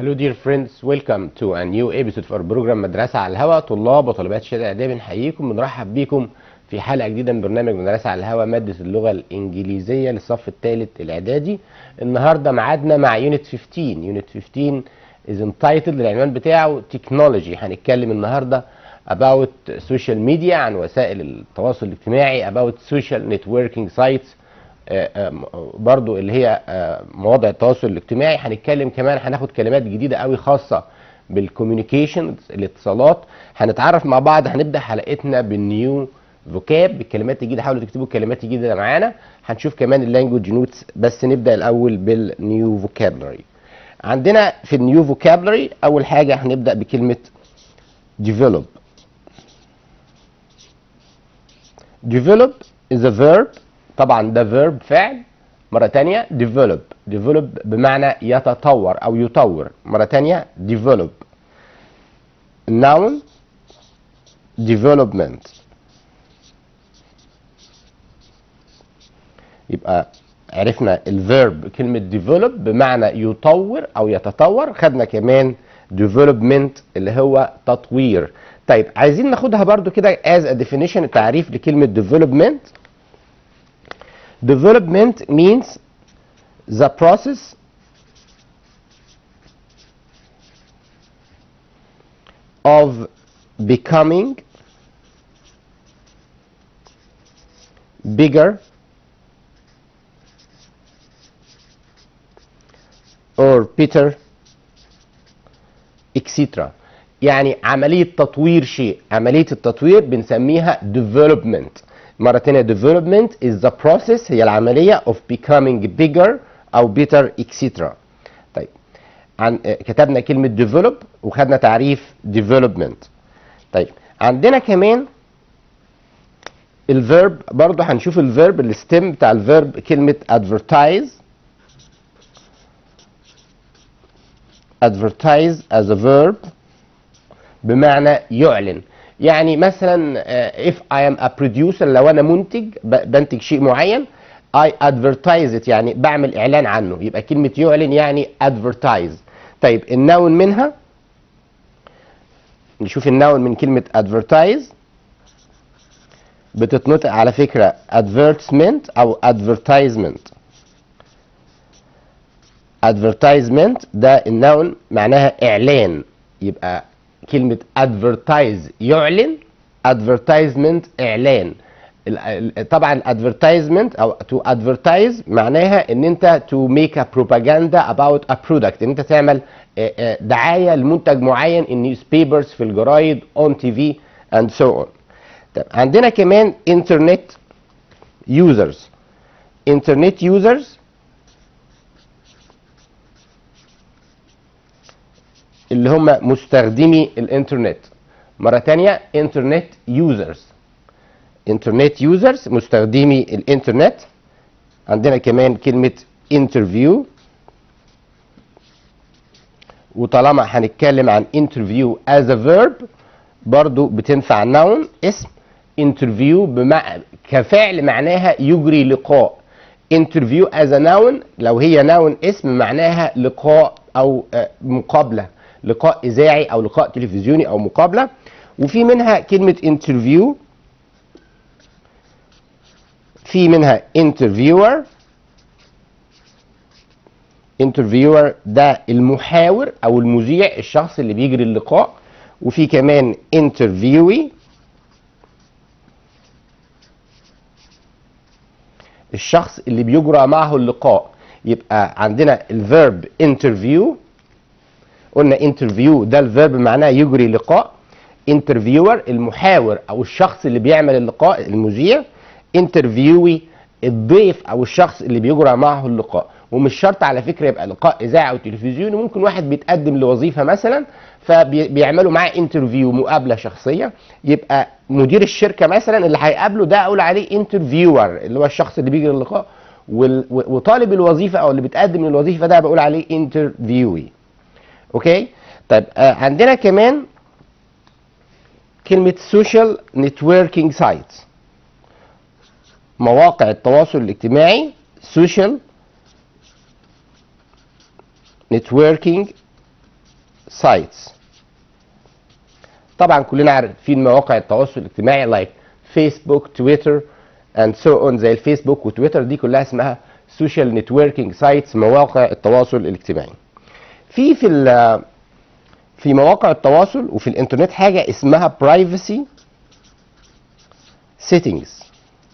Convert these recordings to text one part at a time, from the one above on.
Hello dear friends, welcome to a new episode for program مدرسة على الهواء طلاب وطالبات شهادة إعدادية بنحييكم بنرحب بيكم في حلقة جديدة من برنامج مدرسة على الهواء مادة اللغة الإنجليزية للصف الثالث الإعدادي النهاردة معادنا مع يونت 15 يونت 15 is entitled العنوان بتاعه تكنولوجي هنتكلم النهاردة about social media عن وسائل التواصل الاجتماعي about social networking sites آه، آه، برضو اللي هي آه، مواضع التواصل الاجتماعي هنتكلم كمان هناخد كلمات جديدة قوي خاصة بالكوميونيكيشن الاتصالات هنتعرف مع بعض هنبدأ حلقتنا بالنيو فوكاب بالكلمات الجديدة حاولوا تكتبوا الكلمات الجديدة معانا هنشوف كمان اللانجوج نوتس بس نبدأ الأول بالنيو فوكابلري عندنا في النيو فوكابلري أول حاجة هنبدأ بكلمة develop develop is a verb طبعا ده verb فعل مرة تانية develop develop بمعنى يتطور أو يطور مرة تانية develop noun development يبقى عرفنا الفيرب كلمة develop بمعنى يطور أو يتطور خدنا كمان development اللي هو تطوير طيب عايزين ناخدها برضو كده as a definition تعريف لكلمة development Development means the process of becoming bigger or better etc. يعني عملية تطوير شيء عملية التطوير بنسميها development مرة تانية development is the process هي العملية of becoming bigger أو better etc. طيب عن كتبنا كلمة develop وخدنا تعريف development طيب عندنا كمان الفيرب برضه هنشوف الفيرب الستيم بتاع الفيرب كلمة advertise advertise as a verb بمعنى يعلن يعني مثلا uh, if I am a producer لو انا منتج بنتج شيء معين I advertise it يعني بعمل اعلان عنه يبقى كلمة يعلن يعني advertise طيب النون منها نشوف النون من كلمة advertise بتتنطق على فكرة advertisement او advertisement advertisement ده النون معناها اعلان يبقى كلمة advertise يعلن advertisement إعلان طبعا advertisement أو to advertise معناها إن أنت to make a propaganda about a product إن أنت تعمل دعاية لمنتج معين in newspapers في الجرايد on TV and so on طب عندنا كمان internet users internet users اللي هم مستخدمي الانترنت مرة تانية انترنت يوزرز انترنت يوزرز مستخدمي الانترنت عندنا كمان كلمة انترفيو وطالما هنتكلم عن انترفيو as a verb برضو بتنفع noun اسم انترفيو بمع... كفعل معناها يجري لقاء انترفيو as a noun لو هي noun اسم معناها لقاء او مقابله لقاء اذاعي او لقاء تلفزيوني او مقابله وفي منها كلمه انترفيو في منها انترفيور انترفيور ده المحاور او المذيع الشخص اللي بيجري اللقاء وفي كمان انترفيوي الشخص اللي بيجرى معه اللقاء يبقى عندنا الفيرب انترفيو قلنا انترفيو ده الفيرب معناه يجري لقاء انترفيور المحاور او الشخص اللي بيعمل اللقاء المذيع انترفيوي الضيف او الشخص اللي بيجرى معه اللقاء ومش شرط على فكره يبقى لقاء اذاعي او تلفزيوني ممكن واحد بيتقدم لوظيفه مثلا فبيعملوا معاه انترفيو مقابله شخصيه يبقى مدير الشركه مثلا اللي هيقابله ده اقول عليه انترفيور اللي هو الشخص اللي بيجري اللقاء وطالب الوظيفه او اللي بيتقدم للوظيفه ده بقول عليه انترفيوي اوكي طيب آه عندنا كمان كلمة social networking sites مواقع التواصل الاجتماعي social networking sites طبعا كلنا عارفين مواقع التواصل الاجتماعي لايك فيسبوك تويتر اند سو اون زي الفيسبوك وتويتر دي كلها اسمها سوشيال نتوركينج سايتس مواقع التواصل الاجتماعي في في ال- في مواقع التواصل وفي الانترنت حاجه اسمها privacy settings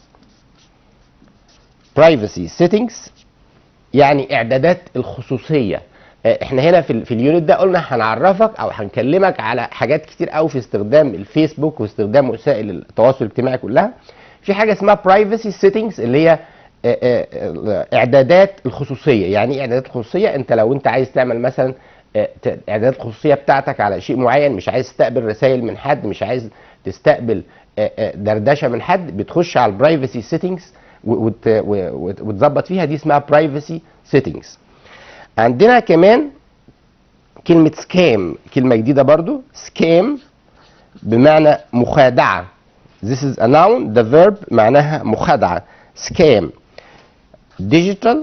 privacy settings يعني اعدادات الخصوصيه آه، احنا هنا في ال- في اليونت ده قلنا هنعرفك او هنكلمك على حاجات كتير قوي في استخدام الفيسبوك واستخدام وسائل التواصل الاجتماعي كلها في حاجه اسمها privacy settings اللي هي آه، آه، آه، اعدادات الخصوصيه يعني ايه اعدادات الخصوصيه انت لو انت عايز تعمل مثلا آه، ت- اعدادات الخصوصيه بتاعتك على شيء معين مش عايز تستقبل رسائل من حد مش عايز تستقبل آه، آه، دردشه من حد بتخش على البرايفسي سيتنجز وتظبط فيها دي اسمها برايفسي سيتنجز عندنا كمان كلمة سكام كلمة جديدة برضو سكام بمعنى مخادعة This is a noun the verb معناها مخادعة سكام digital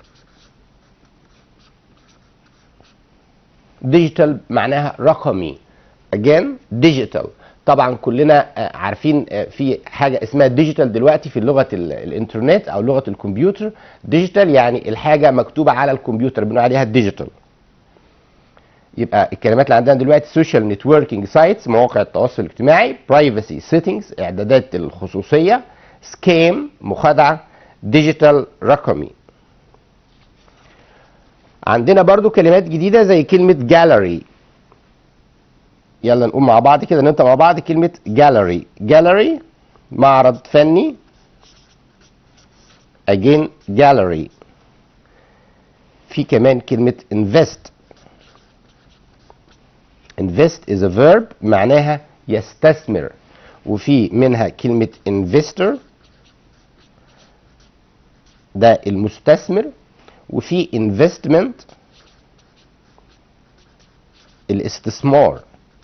digital معناها رقمي again digital طبعا كلنا آه، عارفين آه، في حاجه اسمها ديجيتال دلوقتي في لغه ال- الانترنت او لغه الكمبيوتر ديجيتال يعني الحاجه مكتوبه على الكمبيوتر بنقول عليها ديجيتال يبقى الكلمات اللي عندنا دلوقتي سوشيال نتوركينج سايتس مواقع التواصل الاجتماعي برايفسي سيتنجز اعدادات الخصوصيه سكيم مخادعه ديجيتال رقمي عندنا برضو كلمات جديده زي كلمه جاليري يلا نقوم مع بعض كده ننطق مع بعض كلمه جاليري جاليري معرض فني again gallery في كمان كلمه invest invest is a verb معناها يستثمر وفي منها كلمة investor ده المستثمر وفي investment الاستثمار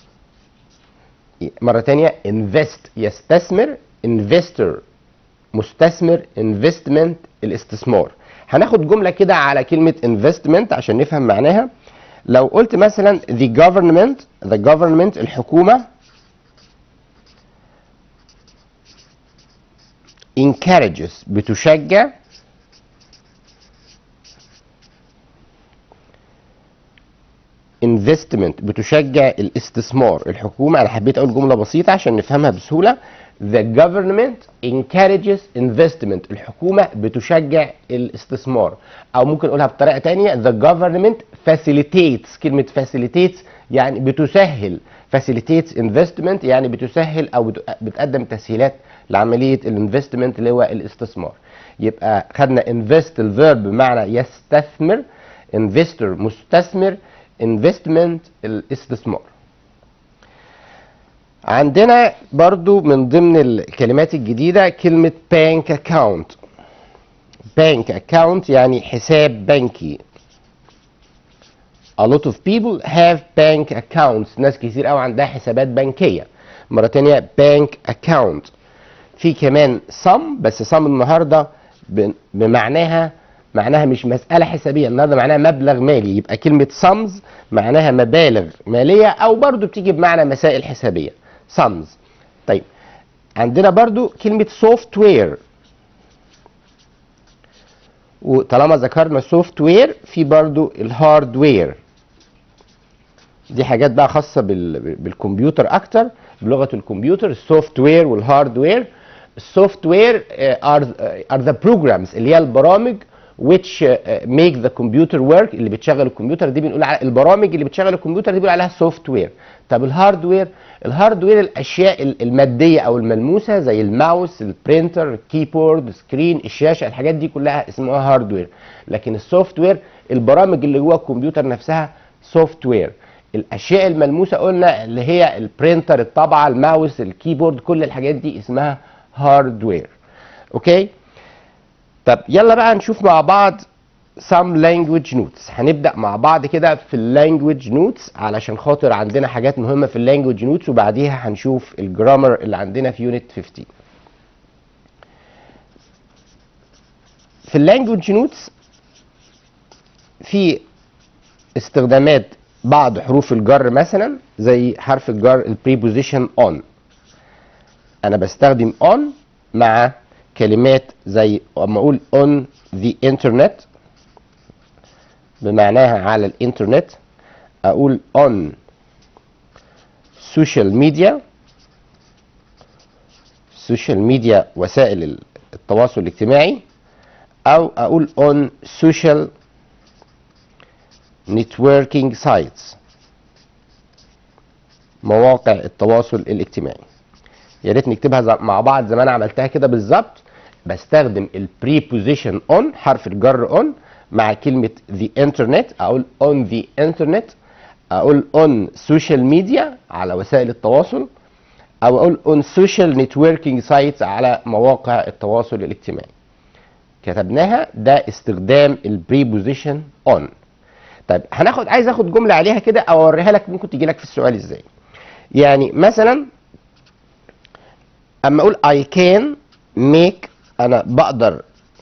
مرة تانية invest يستثمر investor مستثمر investment الاستثمار هناخد جملة كده على كلمة investment عشان نفهم معناها لو قلت مثلا the government the government الحكومة encourages بتشجع investment بتشجع الاستثمار الحكومة أنا حبيت أقول جملة بسيطة عشان نفهمها بسهولة The government encourages investment الحكومة بتشجع الاستثمار أو ممكن أقولها بطريقة تانية The government facilitates كلمة facilitates يعني بتسهل facilitates investment يعني بتسهل أو بت- بتقدم تسهيلات لعملية الانفستمنت اللي هو الاستثمار يبقى خدنا invest الفيرب بمعنى يستثمر investor مستثمر investment الاستثمار عندنا برضو من ضمن الكلمات الجديدة كلمة bank account bank account يعني حساب بنكي A lot of people have bank accounts ناس كتير قوي عندها حسابات بنكية مرة تانية bank account في كمان sum بس sum النهاردة ب- بمعناها معناها مش مسألة حسابية النهارده معناها مبلغ مالي يبقى كلمة sums معناها مبالغ مالية أو برضو بتيجي بمعنى مسائل حسابية sums طيب عندنا برضو كلمة software وطالما ذكرنا سوفت وير في برضو الهاردوير دي حاجات بقى خاصة بال- بالكمبيوتر أكتر بلغة الكمبيوتر السوفت وير والهاردوير السوفت وير are are the programs اللي هي البرامج which uh, make the computer work اللي بتشغل الكمبيوتر دي بنقول على البرامج اللي بتشغل الكمبيوتر دي بنقول عليها سوفت وير طب الهاردوير الهاردوير الاشياء ال- الماديه او الملموسه زي الماوس البرينتر الكيبورد سكرين الشاشه الحاجات دي كلها اسمها هاردوير لكن السوفت وير البرامج اللي جوه الكمبيوتر نفسها سوفت وير الاشياء الملموسه قلنا اللي هي البرينتر الطبعه الماوس الكيبورد كل الحاجات دي اسمها هاردوير اوكي طب يلا بقى نشوف مع بعض some language notes هنبدأ مع بعض كده في اللانجوج نوتس علشان خاطر عندنا حاجات مهمة في اللانجوج نوتس وبعديها هنشوف الجرامر اللي عندنا في يونت 15 في اللانجوج نوتس في استخدامات بعض حروف الجر مثلا زي حرف الجر البريبوزيشن اون انا بستخدم اون مع كلمات زي اما اقول اون ذا انترنت بمعناها على الانترنت اقول اون سوشيال ميديا سوشيال ميديا وسائل التواصل الاجتماعي او اقول اون سوشيال نتوركينج سايتس مواقع التواصل الاجتماعي يا ريت نكتبها زي- مع بعض زي ما انا عملتها كده بالظبط بستخدم البريبوزيشن اون حرف الجر اون مع كلمه ذا انترنت اقول اون ذا انترنت اقول اون سوشيال ميديا على وسائل التواصل او اقول اون سوشيال نتوركينج سايتس على مواقع التواصل الاجتماعي كتبناها ده استخدام البريبوزيشن اون طيب هناخد عايز اخد جمله عليها كده او اوريها لك ممكن تجي لك في السؤال ازاي يعني مثلا اما اقول I can make انا بقدر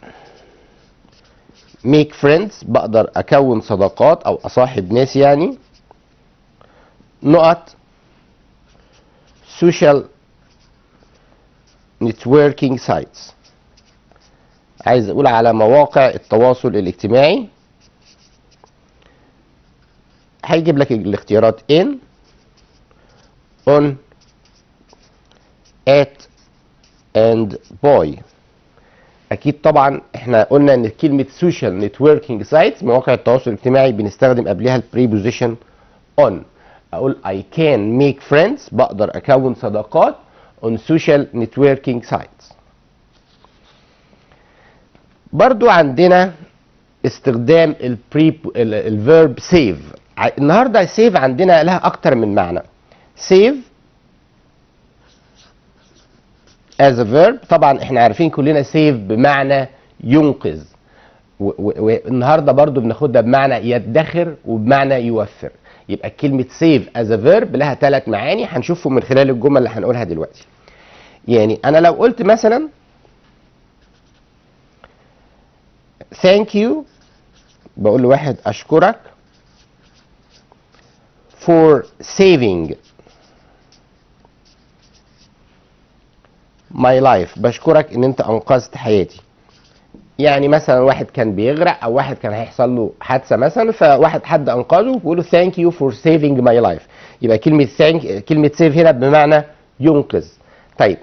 make friends بقدر اكون صداقات او اصاحب ناس يعني نقط social networking sites عايز اقول على مواقع التواصل الاجتماعي هيجيب لك الاختيارات in on at and boy اكيد طبعا احنا قلنا ان كلمه سوشيال نتوركينج سايتس مواقع التواصل الاجتماعي بنستخدم قبلها البريبوزيشن on اقول I can make friends بقدر اكون صداقات on social networking sites برضو عندنا استخدام البري الفيرب سيف النهارده سيف عندنا لها اكتر من معنى سيف as a verb طبعا احنا عارفين كلنا سيف بمعنى ينقذ و- و- والنهارده برضو بناخدها بمعنى يدخر وبمعنى يوفر يبقى كلمة سيف as a verb لها ثلاث معاني هنشوفهم من خلال الجمل اللي هنقولها دلوقتي يعني انا لو قلت مثلا thank you بقول لواحد اشكرك for saving my life بشكرك ان انت انقذت حياتي يعني مثلا واحد كان بيغرق او واحد كان هيحصل له حادثه مثلا فواحد حد انقذه بيقول له thank you for saving my life يبقى كلمه thank كلمه save هنا بمعنى ينقذ طيب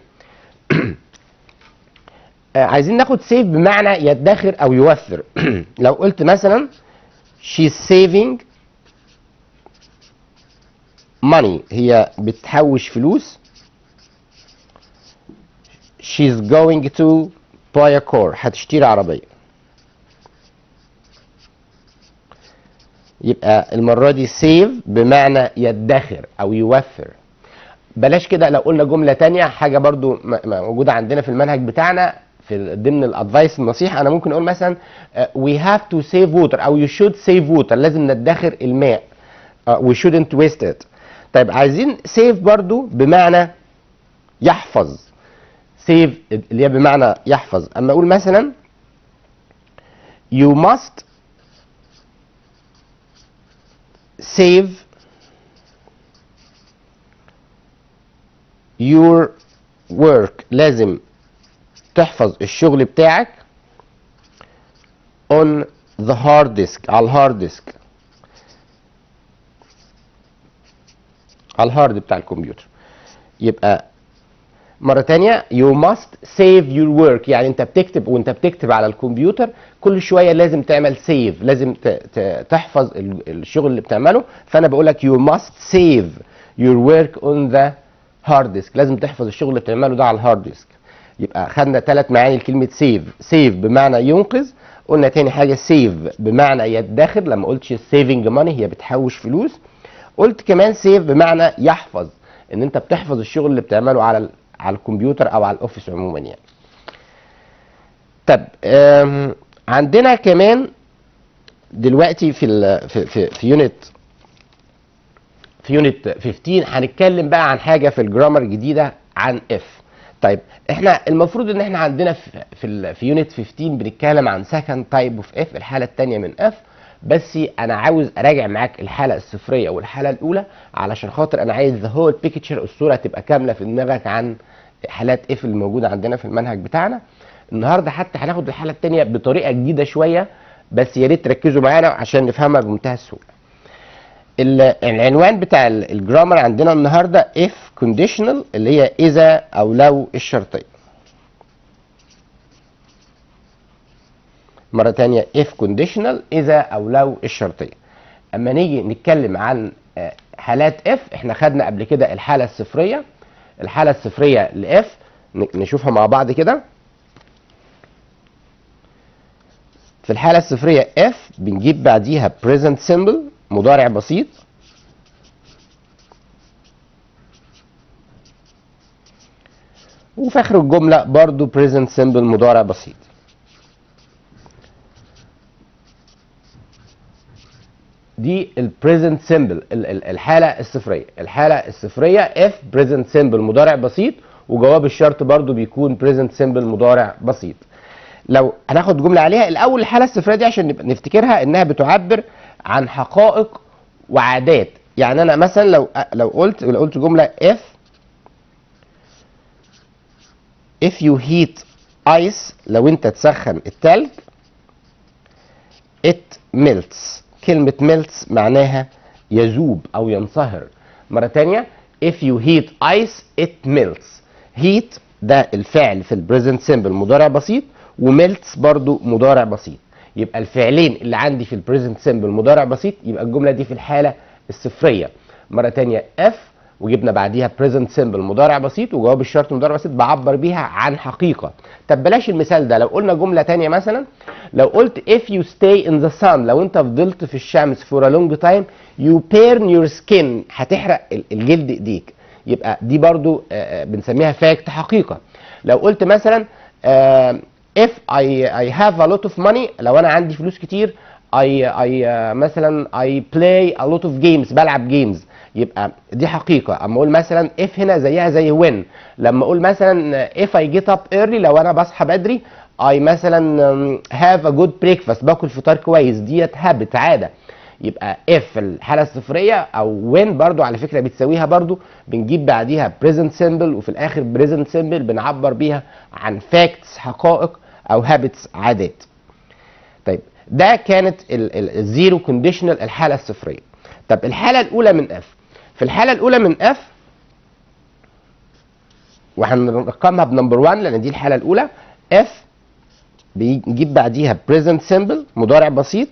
آه، عايزين ناخد سيف بمعنى يدخر او يوفر لو قلت مثلا she's saving money هي بتحوش فلوس she's going to buy a car هتشتري عربية يبقى المرة دي save بمعنى يدخر أو يوفر بلاش كده لو قلنا جملة تانية حاجة برضو م- م- موجودة عندنا في المنهج بتاعنا في ضمن الادفايس النصيحة أنا ممكن أقول مثلا آه، we have to save water أو you should save water لازم ندخر الماء آه، we shouldn't waste it طيب عايزين save برضو بمعنى يحفظ سيف اللي هي بمعنى يحفظ اما اقول مثلا you must save your work لازم تحفظ الشغل بتاعك on the hard disk على الهارد ديسك على الهارد بتاع الكمبيوتر يبقى مرة تانية you must save your work يعني انت بتكتب وانت بتكتب على الكمبيوتر كل شوية لازم تعمل save لازم ت- ت- تحفظ ال- الشغل اللي بتعمله فانا بقول لك you must save your work on the hard disk لازم تحفظ الشغل اللي بتعمله ده على الهارد ديسك يبقى خدنا ثلاث معاني لكلمة save save بمعنى ينقذ قلنا تاني حاجة save بمعنى يدخر لما قلتش saving money هي بتحوش فلوس قلت كمان سيف بمعنى يحفظ ان انت بتحفظ الشغل اللي بتعمله على ال- على الكمبيوتر او على الاوفيس عموما يعني طب آم، عندنا كمان دلوقتي في ال في في, في يونت في يونت 15 هنتكلم بقى عن حاجه في الجرامر جديده عن اف طيب احنا المفروض ان احنا عندنا في في, ال- في يونت 15 بنتكلم عن سكند تايب اوف اف الحاله الثانيه من اف بس انا عاوز اراجع معاك الحاله الصفريه والحاله الاولى علشان خاطر انا عايز ذا هول بيكتشر الصوره تبقى كامله في دماغك عن حالات اف اللي موجوده عندنا في المنهج بتاعنا النهارده حتى هناخد الحاله الثانيه بطريقه جديده شويه بس يا ريت تركزوا معانا عشان نفهمها بمنتهى السهوله ال- العنوان بتاع ال- الجرامر عندنا النهارده if conditional اللي هي اذا او لو الشرطيه مرة تانية if conditional إذا أو لو الشرطية أما نيجي نتكلم عن آه، حالات if احنا خدنا قبل كده الحالة الصفرية الحالة الصفرية ل if ن- نشوفها مع بعض كده في الحالة الصفرية if بنجيب بعديها present simple مضارع بسيط وفي آخر الجملة برضو present simple مضارع بسيط دي البريزنت سيمبل الحاله الصفريه الحاله الصفريه اف بريزنت سيمبل مضارع بسيط وجواب الشرط برضو بيكون بريزنت سيمبل مضارع بسيط لو هناخد جمله عليها الاول الحاله الصفريه دي عشان نبقى نفتكرها انها بتعبر عن حقائق وعادات يعني انا مثلا لو لو قلت لو قلت جمله if if you heat ice لو انت تسخن التلج it melts كلمة melts معناها يذوب أو ينصهر مرة تانية if you heat ice it melts heat ده الفعل في البريزنت سيمبل مضارع بسيط وميلتس برضو مضارع بسيط يبقى الفعلين اللي عندي في البريزنت سيمبل مضارع بسيط يبقى الجملة دي في الحالة الصفرية مرة تانية if وجبنا بعديها present simple مضارع بسيط وجواب الشرط مضارع بسيط بعبر بيها عن حقيقة طب بلاش المثال ده لو قلنا جملة تانية مثلا لو قلت if you stay in the sun لو انت فضلت في الشمس for a long time you burn your skin هتحرق ال- الجلد ايديك يبقى دي برضو آه، آه، بنسميها فاكت حقيقة لو قلت مثلا آه، if I, I have a lot of money لو انا عندي فلوس كتير I, I uh, مثلا I play a lot of games بلعب جيمز يبقى دي حقيقة اما اقول مثلا if هنا زيها زي when لما اقول مثلا if I get up early لو انا بصحى بدري I مثلا um, have a good breakfast باكل فطار كويس ديت habit عادة يبقى if الحالة الصفرية او when برضو على فكرة بتساويها برضو بنجيب بعديها present simple وفي الاخر present simple بنعبر بيها عن facts حقائق او habits عادات طيب ده كانت الزيرو كونديشنال الحاله الصفريه طب الحاله الاولى من اف في الحاله الاولى من اف وهنرقمها بنمبر 1 لان دي الحاله الاولى اف بيجيب بعديها present simple مضارع بسيط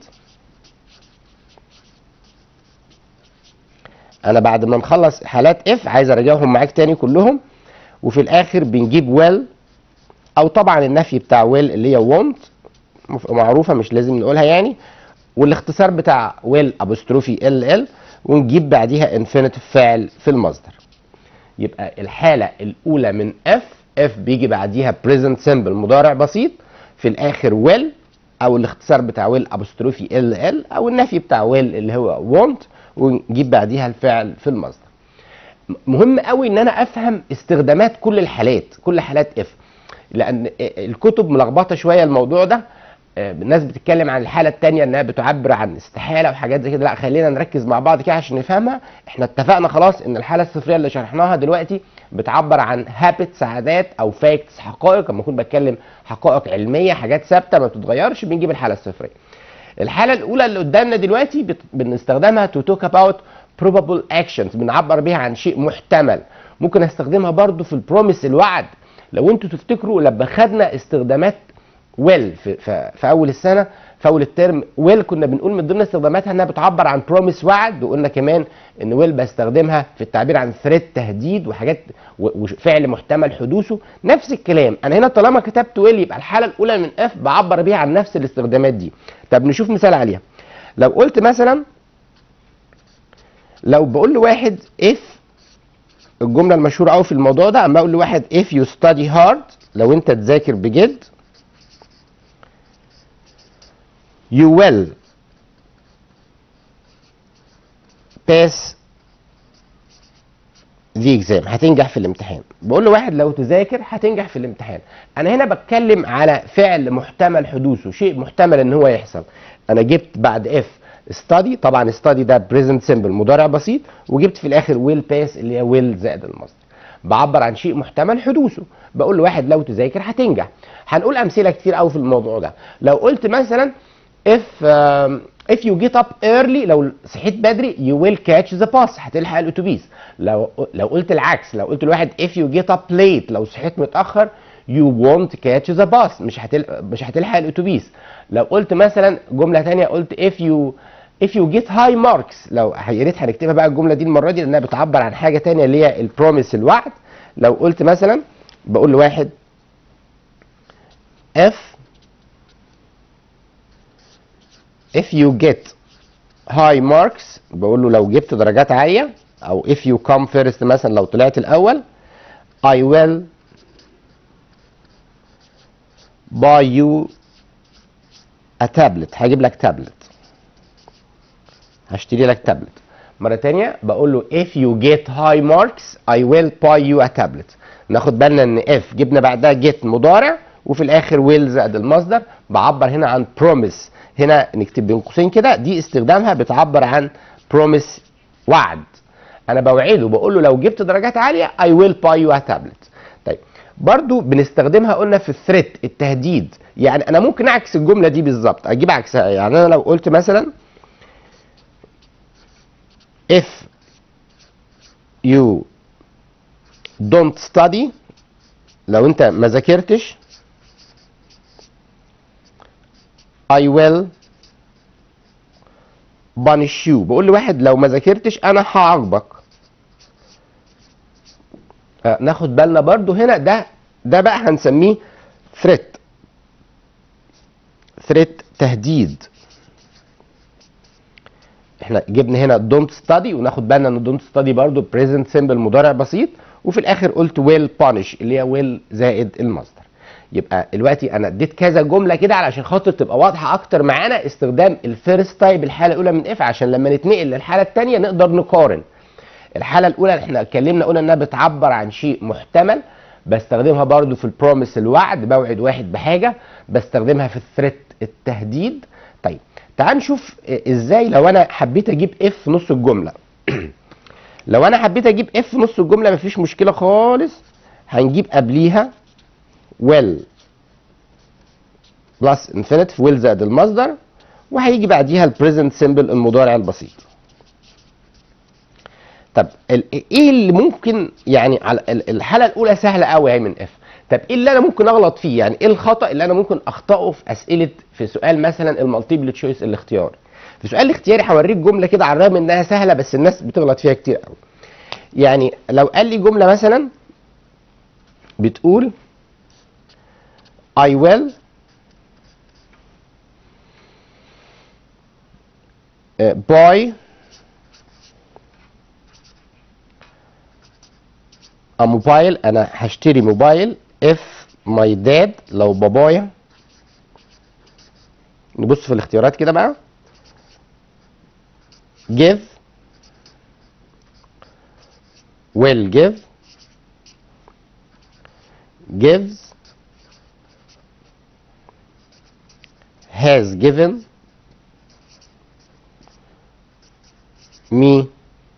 انا بعد ما نخلص حالات اف عايز اراجعهم معاك تاني كلهم وفي الاخر بنجيب well او طبعا النفي بتاع will اللي هي won't مف- معروفه مش لازم نقولها يعني والاختصار بتاع will ابوستروفي ال ال ونجيب بعديها انفينيتيف فاعل في المصدر يبقى الحاله الاولى من اف اف بيجي بعديها present simple مضارع بسيط في الاخر will او الاختصار بتاع will ابوستروفي ال ال او النفي بتاع will اللي هو won't ونجيب بعديها الفعل في المصدر مهم قوي ان انا افهم استخدامات كل الحالات كل حالات اف لان الكتب ملخبطه شويه الموضوع ده آه، الناس بتتكلم عن الحاله الثانيه انها بتعبر عن استحاله وحاجات زي كده لا خلينا نركز مع بعض كده عشان نفهمها احنا اتفقنا خلاص ان الحاله الصفريه اللي شرحناها دلوقتي بتعبر عن هابتس عادات او فاكتس حقائق لما اكون بتكلم حقائق علميه حاجات ثابته ما بتتغيرش بنجيب الحاله الصفريه الحاله الاولى اللي قدامنا دلوقتي بت- بنستخدمها تو توك اباوت probable actions بنعبر بيها عن شيء محتمل ممكن استخدمها برضو في البروميس الوعد لو انتوا تفتكروا لما خدنا استخدامات ويل في, في, في اول السنه في اول الترم ويل كنا بنقول من ضمن استخداماتها انها بتعبر عن بروميس وعد وقلنا كمان ان ويل بستخدمها في التعبير عن ثريت تهديد وحاجات و- وفعل محتمل حدوثه نفس الكلام انا هنا طالما كتبت ويل يبقى الحاله الاولى من اف بعبر بيها عن نفس الاستخدامات دي طب نشوف مثال عليها لو قلت مثلا لو بقول لواحد if الجمله المشهوره قوي في الموضوع ده اما اقول لواحد if you study hard لو انت تذاكر بجد you will pass the exam هتنجح في الامتحان بقول لواحد لو تذاكر هتنجح في الامتحان انا هنا بتكلم على فعل محتمل حدوثه شيء محتمل ان هو يحصل انا جبت بعد اف study طبعا study ده present simple مضارع بسيط وجبت في الاخر will pass اللي هي will زائد المصدر بعبر عن شيء محتمل حدوثه بقول لواحد لو تذاكر هتنجح هنقول امثله كتير قوي في الموضوع ده لو قلت مثلا if uh, if you get up early لو صحيت بدري you will catch the bus هتلحق الاتوبيس لو لو قلت العكس لو قلت لواحد if you get up late لو صحيت متاخر you won't catch the bus مش هتل... مش هتلحق الاتوبيس لو قلت مثلا جمله ثانيه قلت if you if you get high marks لو يا ريت هنكتبها بقى الجمله دي المره دي لانها بتعبر عن حاجه ثانيه اللي هي البروميس الوعد لو قلت مثلا بقول لواحد if if you get high marks بقول له لو جبت درجات عاليه او if you come first مثلا لو طلعت الاول I will buy you a tablet هجيب لك تابلت هشتري لك تابلت مرة تانية بقول له if you get high marks I will buy you a tablet ناخد بالنا ان if جبنا بعدها get مضارع وفي الاخر will زائد المصدر بعبر هنا عن promise هنا نكتب بين قوسين كده دي استخدامها بتعبر عن promise وعد انا بوعده بقول له لو جبت درجات عالية I will buy you a tablet طيب برضو بنستخدمها قلنا في الثريت التهديد يعني انا ممكن اعكس الجمله دي بالظبط اجيب عكسها يعني انا لو قلت مثلا if you don't study لو انت ما ذاكرتش I will punish you بقول لواحد لو ما ذاكرتش انا هعاقبك آه، ناخد بالنا برضو هنا ده ده بقى هنسميه threat threat تهديد احنا جبنا هنا don't study وناخد بالنا ان don't study برضو present simple مضارع بسيط وفي الاخر قلت will punish اللي هي will زائد المصدر يبقى دلوقتي انا اديت كذا جمله كده علشان خاطر تبقى واضحه اكتر معانا استخدام الفيرست تايب الحاله الاولى من اف عشان لما نتنقل للحاله الثانيه نقدر نقارن الحاله الاولى احنا اتكلمنا قلنا انها بتعبر عن شيء محتمل بستخدمها برضو في البروميس الوعد بوعد واحد بحاجه بستخدمها في الثريت التهديد طيب تعال نشوف ازاي لو انا حبيت اجيب اف في نص الجمله لو انا حبيت اجيب اف في نص الجمله مفيش مشكله خالص هنجيب قبليها will بلس infinitive will زائد المصدر وهيجي بعديها البريزنت سيمبل المضارع البسيط طب ال- ايه اللي ممكن يعني على ال- الحاله الاولى سهله قوي اهي من اف طب ايه اللي انا ممكن اغلط فيه يعني ايه الخطا اللي انا ممكن اخطاه في اسئله في سؤال مثلا المالتيبل تشويس الاختياري في سؤال الاختياري هوريك جمله كده على الرغم انها سهله بس الناس بتغلط فيها كتير قوي يعني لو قال لي جمله مثلا بتقول I will uh, buy a موبايل انا هشتري موبايل if my dad لو بابايا نبص في الاختيارات كده بقى give will give gives has given me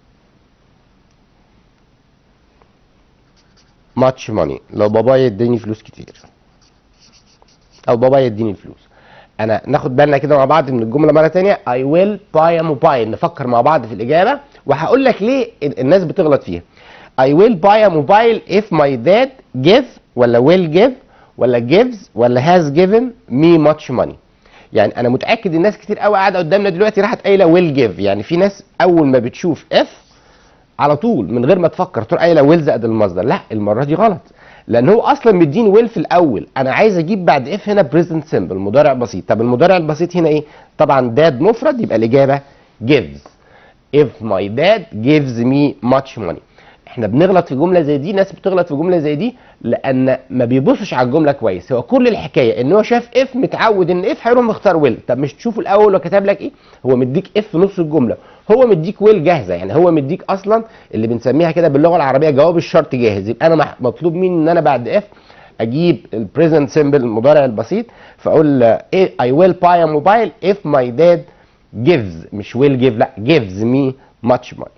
much money لو بابايا يديني فلوس كتير او بابايا يديني الفلوس انا ناخد بالنا كده مع بعض من الجمله مره تانية I will buy a mobile نفكر مع بعض في الاجابه وهقول لك ليه ال- الناس بتغلط فيها I will buy a mobile if my dad give ولا will give ولا gives ولا has given me much money يعني انا متاكد الناس كتير قوي قاعده قدامنا دلوقتي راحت قايله will give يعني في ناس اول ما بتشوف if على طول من غير ما تفكر تروح قايله ويل زائد المصدر لا المره دي غلط لان هو اصلا مديني ويل في الاول انا عايز اجيب بعد اف هنا بريزنت سيمبل مضارع بسيط طب المضارع البسيط هنا ايه طبعا داد مفرد يبقى الاجابه gives if my dad gives me much money احنا بنغلط في جمله زي دي ناس بتغلط في جمله زي دي لان ما بيبصش على الجمله كويس هو كل الحكايه ان هو شاف اف متعود ان اف هيروح مختار ويل طب مش تشوفوا الاول وكتب لك ايه هو مديك اف في نص الجمله هو مديك ويل جاهزه يعني هو مديك اصلا اللي بنسميها كده باللغه العربيه جواب الشرط جاهز يبقى انا مح- مطلوب مني ان انا بعد اف اجيب البريزنت سيمبل المضارع البسيط فاقول ايه I will buy a mobile if my dad gives مش will give لا gives me much money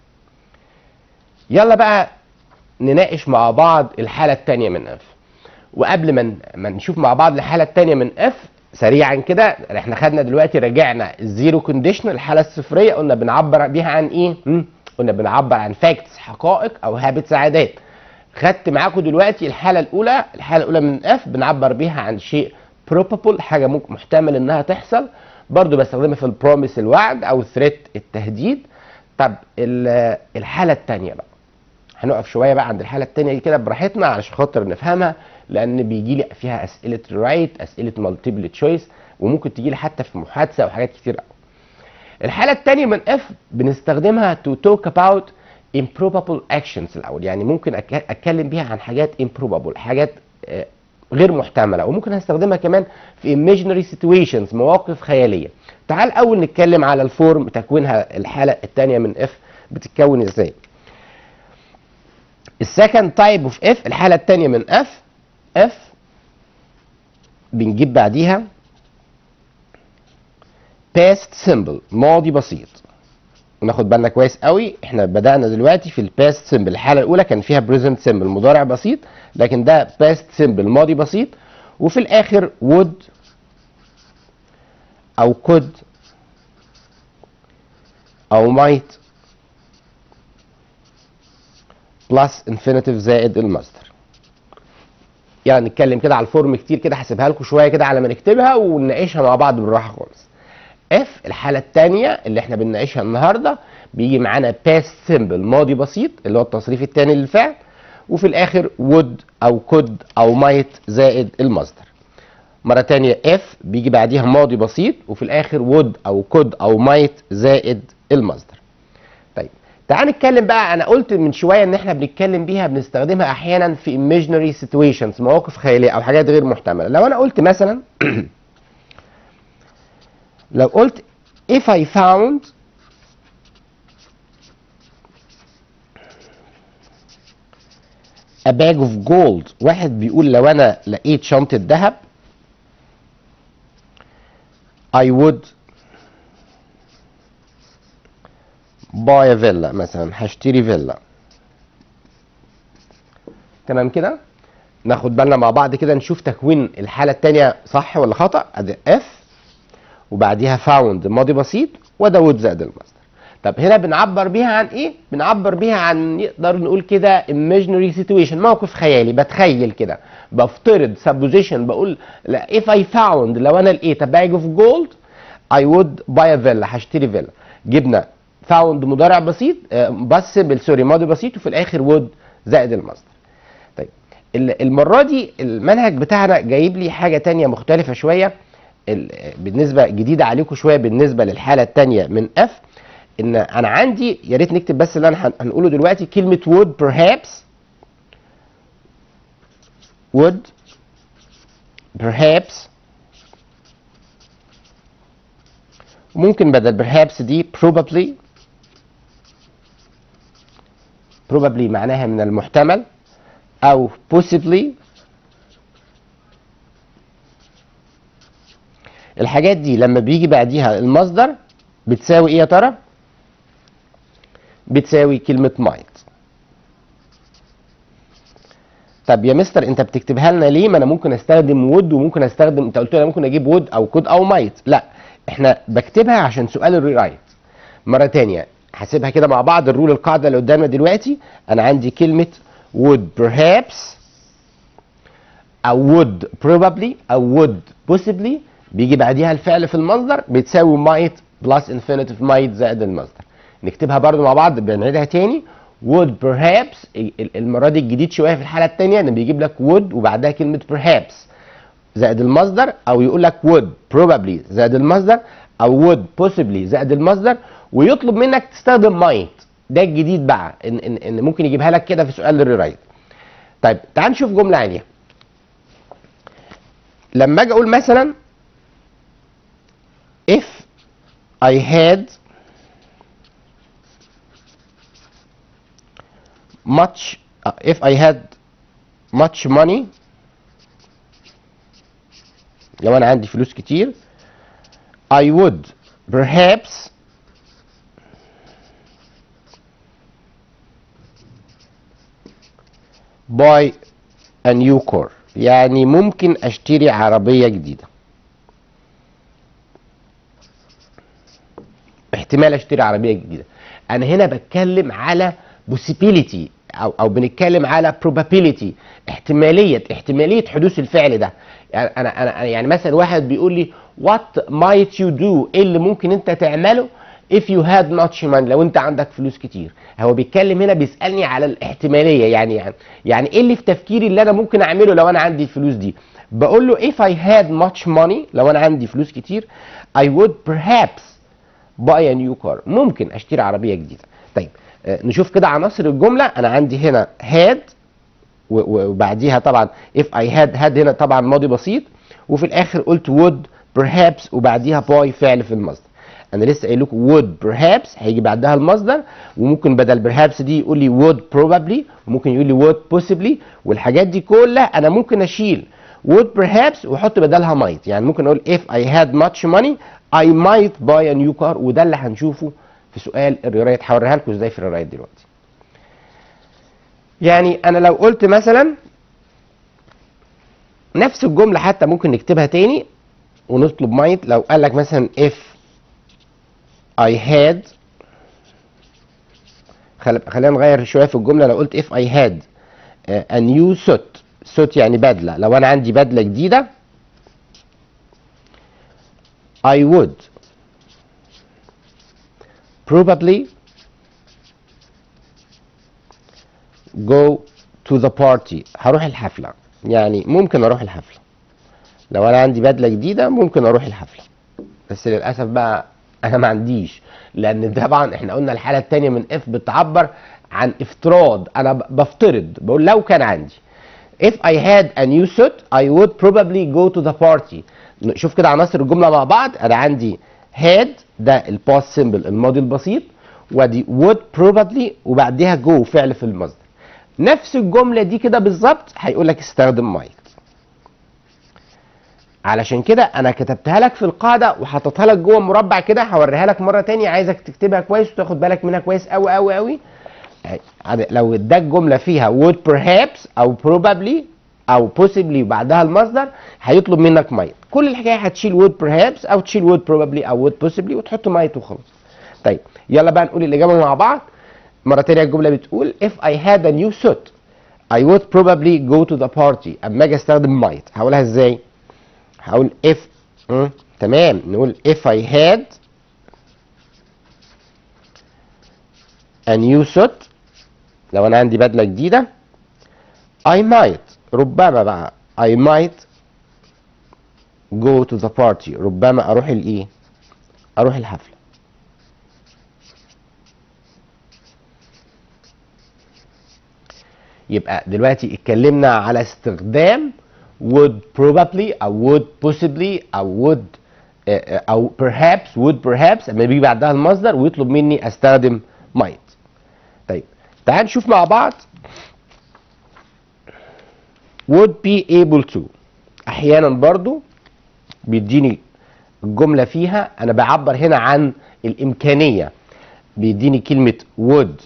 يلا بقى نناقش مع بعض الحالة التانية من اف وقبل ما ما نشوف مع بعض الحالة التانية من اف سريعا كده احنا خدنا دلوقتي رجعنا الزيرو كونديشن الحالة الصفرية قلنا بنعبر بيها عن ايه؟ م? قلنا بنعبر عن فاكتس حقائق او هابتس عادات خدت معاكم دلوقتي الحالة الأولى الحالة الأولى من اف بنعبر بيها عن شيء probable حاجة ممكن محتمل انها تحصل برضو بستخدمها في البروميس الوعد او الثريت التهديد طب الحالة التانية بقى هنقف شويه بقى عند الحاله الثانيه دي كده براحتنا علشان خاطر نفهمها لان بيجي لي فيها اسئله رايت اسئله مالتيبل تشويس وممكن تيجي لي حتى في محادثه وحاجات كتير قوي الحاله الثانيه من اف بنستخدمها تو توك اباوت improbable actions الاول يعني ممكن اتكلم بيها عن حاجات improbable حاجات غير محتمله وممكن استخدمها كمان في imaginary situations مواقف خياليه تعال اول نتكلم على الفورم تكوينها الحاله الثانيه من اف بتتكون ازاي السكند تايب اوف اف الحاله الثانيه من اف اف بنجيب بعديها past simple ماضي بسيط وناخد بالنا كويس قوي احنا بدانا دلوقتي في الباست سيمبل الحاله الاولى كان فيها بريزنت سيمبل مضارع بسيط لكن ده باست سيمبل ماضي بسيط وفي الاخر would او could او might بلس انفينيتيف زائد المصدر يعني نتكلم كده على الفورم كتير كده هسيبها لكم شويه كده على ما نكتبها ونناقشها مع بعض بالراحه خالص اف الحاله الثانيه اللي احنا بنناقشها النهارده بيجي معانا باست سيمبل ماضي بسيط اللي هو التصريف الثاني للفعل وفي الاخر would او could او might زائد المصدر مرة تانية اف بيجي بعديها ماضي بسيط وفي الاخر would او could او might زائد المصدر طيب تعال نتكلم بقى انا قلت من شويه ان احنا بنتكلم بيها بنستخدمها احيانا في imaginary situations مواقف خياليه او حاجات غير محتمله لو انا قلت مثلا لو قلت if I found a bag of gold واحد بيقول لو انا لقيت شنطه ذهب I would buy a villa مثلا هشتري فيلا تمام كده ناخد بالنا مع بعض كده نشوف تكوين الحالة التانية صح ولا خطأ ادي اف وبعديها found ماضي بسيط وده would زائد المصدر طب هنا بنعبر بيها عن ايه؟ بنعبر بيها عن نقدر نقول كده imaginary situation موقف خيالي بتخيل كده بفترض supposition بقول لا if I found لو انا لقيت a bag of gold I would buy a villa هشتري فيلا جبنا found مضارع بسيط بس سوري ماضي بسيط وفي الاخر would زائد المصدر طيب المره دي المنهج بتاعنا جايب لي حاجه تانية مختلفه شويه بالنسبه جديده عليكم شويه بالنسبه للحاله الثانيه من اف ان انا عندي يا ريت نكتب بس اللي انا هنقوله دلوقتي كلمه would perhaps would perhaps ممكن بدل perhaps دي probably probably معناها من المحتمل او possibly الحاجات دي لما بيجي بعديها المصدر بتساوي ايه يا ترى بتساوي كلمة might طب يا مستر انت بتكتبها لنا ليه ما انا ممكن استخدم would وممكن استخدم انت قلت لي ممكن اجيب would او could او might لا احنا بكتبها عشان سؤال الريرايت مرة تانية هسيبها كده مع بعض الرول القاعدة اللي قدامنا دلوقتي انا عندي كلمة would perhaps او would probably او would possibly بيجي بعديها الفعل في المصدر بتساوي might بلس infinitive might زائد المصدر نكتبها برضو مع بعض بنعيدها تاني would perhaps المرة دي الجديد شوية في الحالة التانية ان بيجيب لك would وبعدها كلمة perhaps زائد المصدر او يقول لك would probably زائد المصدر او would possibly زائد المصدر ويطلب منك تستخدم might ده الجديد بقى ان, إن, إن ممكن يجيبها لك كده في سؤال الريرايت طيب تعال نشوف جملة عالية لما اجي اقول مثلا if I had much uh, if I had much money لو انا عندي فلوس كتير I would perhaps buy a new car يعني ممكن اشتري عربية جديدة احتمال اشتري عربية جديدة انا هنا بتكلم على possibility او او بنتكلم على probability احتمالية احتمالية حدوث الفعل ده يعني انا انا أنا يعني مثلا واحد بيقول لي what might you do ايه اللي ممكن انت تعمله if you had much money لو انت عندك فلوس كتير هو بيتكلم هنا بيسالني على الاحتماليه يعني يعني يعني ايه اللي في تفكيري اللي انا ممكن اعمله لو انا عندي الفلوس دي بقول له if I had much money لو انا عندي فلوس كتير I would perhaps buy a new car ممكن اشتري عربيه جديده طيب آه، نشوف كده عناصر الجمله انا عندي هنا had و- و- وبعديها طبعا if I had had هنا طبعا ماضي بسيط وفي الاخر قلت would perhaps وبعديها by فعل في المصدر انا لسه قايل لكم would perhaps هيجي بعدها المصدر وممكن بدل perhaps دي يقول لي would probably وممكن يقول لي would possibly والحاجات دي كلها انا ممكن اشيل would perhaps واحط بدلها might يعني ممكن اقول if I had much money I might buy a new car وده اللي هنشوفه في سؤال الريرايت هوريها لكم ازاي في الريرايت دلوقتي يعني انا لو قلت مثلا نفس الجمله حتى ممكن نكتبها تاني ونطلب مايت لو قال لك مثلا if I had خل- خلينا نغير شويه في الجمله لو قلت if I had uh, a new suit suit يعني بدله لو انا عندي بدله جديده I would probably go to the party هروح الحفلة يعني ممكن اروح الحفلة لو انا عندي بدلة جديدة ممكن اروح الحفلة بس للأسف بقى انا ما عنديش لان طبعا احنا قلنا الحالة التانية من اف بتعبر عن افتراض انا ب- بفترض بقول لو كان عندي if I had a new suit I would probably go to the party شوف كده عناصر الجملة مع بعض انا عندي had ده الباست سيمبل الماضي البسيط ودي would probably وبعدها go فعل في المصدر نفس الجملة دي كده بالظبط هيقول لك استخدم might علشان كده انا كتبتها لك في القاعده وحطيتها لك جوه مربع كده هوريها لك مره تانية عايزك تكتبها كويس وتاخد بالك منها كويس قوي قوي قوي لو اداك جمله فيها would perhaps او probably او possibly وبعدها المصدر هيطلب منك might كل الحكايه هتشيل would perhaps او تشيل would probably او would possibly وتحط might وخلاص طيب يلا بقى نقول الاجابه مع بعض مره تانية الجمله بتقول if I had a new suit I would probably go to the party اما اجي استخدم might هقولها ازاي هقول if مم. تمام نقول if I had a new suit لو انا عندي بدله جديده I might ربما بقى I might go to the party ربما اروح الايه اروح الحفله يبقى دلوقتي اتكلمنا على استخدام would probably او would possibly او would آه، آه، او perhaps would perhaps اما بيجي بعدها المصدر ويطلب مني استخدم might طيب تعال نشوف مع بعض would be able to احيانا برضو بيديني الجملة فيها انا بعبر هنا عن الامكانية بيديني كلمة would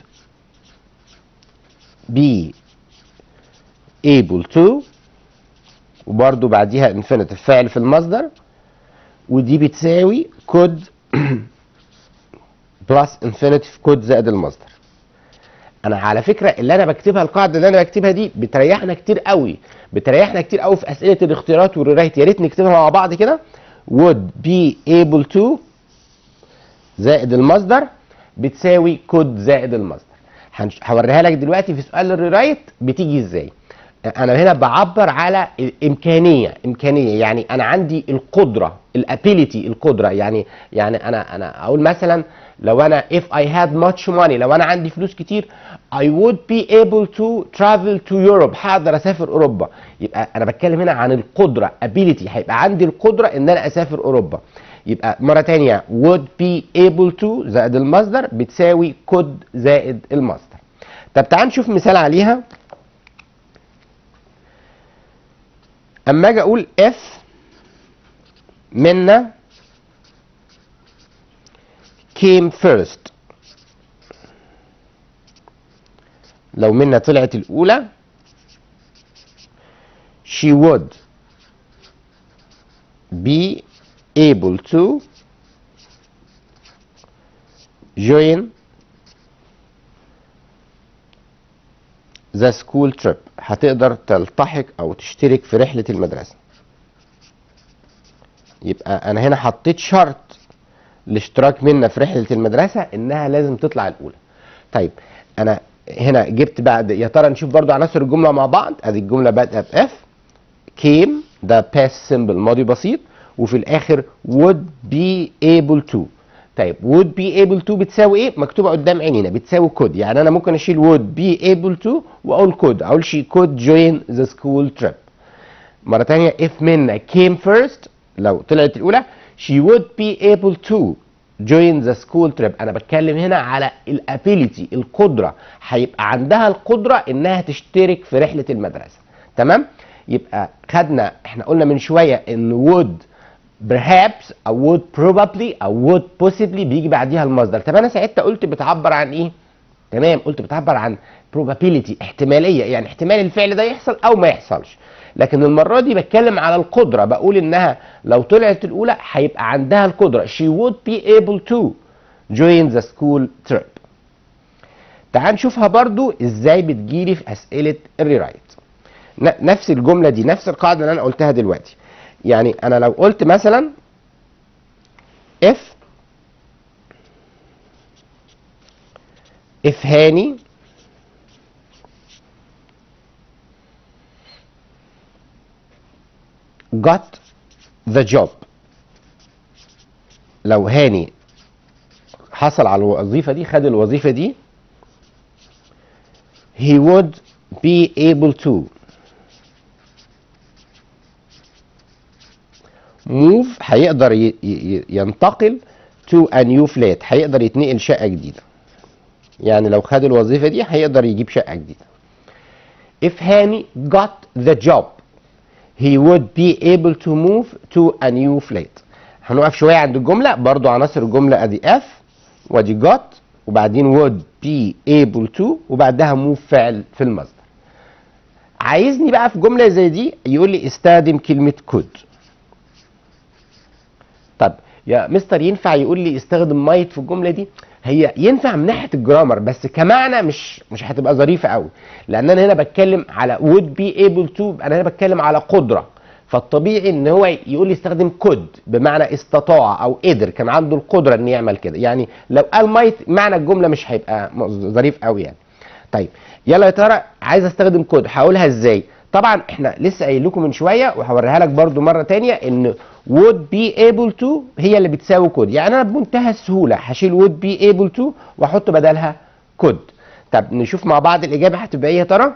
be able to وبرضو بعديها infinitive فعل في المصدر ودي بتساوي could plus infinitive could زائد المصدر انا على فكره اللي انا بكتبها القاعده اللي انا بكتبها دي بتريحنا كتير قوي بتريحنا كتير قوي في اسئله الاختيارات والريرايت يا ريت نكتبها مع بعض كده would be able to زائد المصدر بتساوي could زائد المصدر هنش- هوريها لك دلوقتي في سؤال الريرايت بتيجي ازاي انا هنا بعبر على امكانيه امكانيه يعني انا عندي القدره الابيليتي القدره يعني يعني انا انا اقول مثلا لو انا if I had much money لو انا عندي فلوس كتير I would be able to travel to Europe هقدر اسافر اوروبا يبقى انا بتكلم هنا عن القدره ability هيبقى عندي القدره ان انا اسافر اوروبا يبقى مره تانية would be able to زائد المصدر بتساوي could زائد المصدر طب تعال نشوف مثال عليها اما اجي اقول اف منا came first لو منا طلعت الأولى she would be able to join the school trip هتقدر تلتحق او تشترك في رحلة المدرسة يبقى انا هنا حطيت شرط الاشتراك منا في رحلة المدرسة انها لازم تطلع الاولى طيب انا هنا جبت بعد يا ترى نشوف برضو عناصر الجملة مع بعض ادي الجملة بادئة ب F came ده past simple ماضي بسيط وفي الاخر would be able to طيب would be able to بتساوي ايه مكتوبه قدام عينينا بتساوي could يعني انا ممكن اشيل would be able to واقول could اقول she could join the school trip مره ثانيه if منا came first لو طلعت الاولى she would be able to join the school trip انا بتكلم هنا على الابيليتي القدره هيبقى عندها القدره انها تشترك في رحله المدرسه تمام يبقى خدنا احنا قلنا من شويه ان would perhaps او would probably او would possibly بيجي بعديها المصدر طب انا ساعتها قلت بتعبر عن ايه تمام قلت بتعبر عن probability احتماليه يعني احتمال الفعل ده يحصل او ما يحصلش لكن المره دي بتكلم على القدره بقول انها لو طلعت الاولى هيبقى عندها القدره she would be able to join the school trip تعال نشوفها برضو ازاي بتجيلي في اسئله الريرايت نفس الجمله دي نفس القاعده اللي انا قلتها دلوقتي يعني انا لو قلت مثلا if if هاني got the job لو هاني حصل على الوظيفة دي خد الوظيفة دي he would be able to move هيقدر ي- ي- ينتقل to a new flat هيقدر يتنقل شقة جديدة يعني لو خد الوظيفة دي هيقدر يجيب شقة جديدة if هاني got the job he would be able to move to a new flat هنقف شوية عند الجملة برضو عناصر الجملة ادي f وادي got وبعدين would be able to وبعدها move فعل في المصدر عايزني بقى في جملة زي دي يقول لي استخدم كلمة could طب يا مستر ينفع يقول لي استخدم مايت في الجمله دي هي ينفع من ناحيه الجرامر بس كمعنى مش مش هتبقى ظريفه قوي لان انا هنا بتكلم على would be able to انا هنا بتكلم على قدره فالطبيعي ان هو يقول لي استخدم could بمعنى استطاع او قدر كان عنده القدره ان يعمل كده يعني لو قال مايت معنى الجمله مش هيبقى ظريف قوي يعني طيب يلا يا ترى عايز استخدم كود هقولها ازاي طبعا احنا لسه قايل لكم من شويه وهوريها لك برده مره تانية ان would be able to هي اللي بتساوي كود يعني انا بمنتهى السهوله هشيل would be able to واحط بدلها كود طب نشوف مع بعض الاجابه هتبقى ايه يا ترى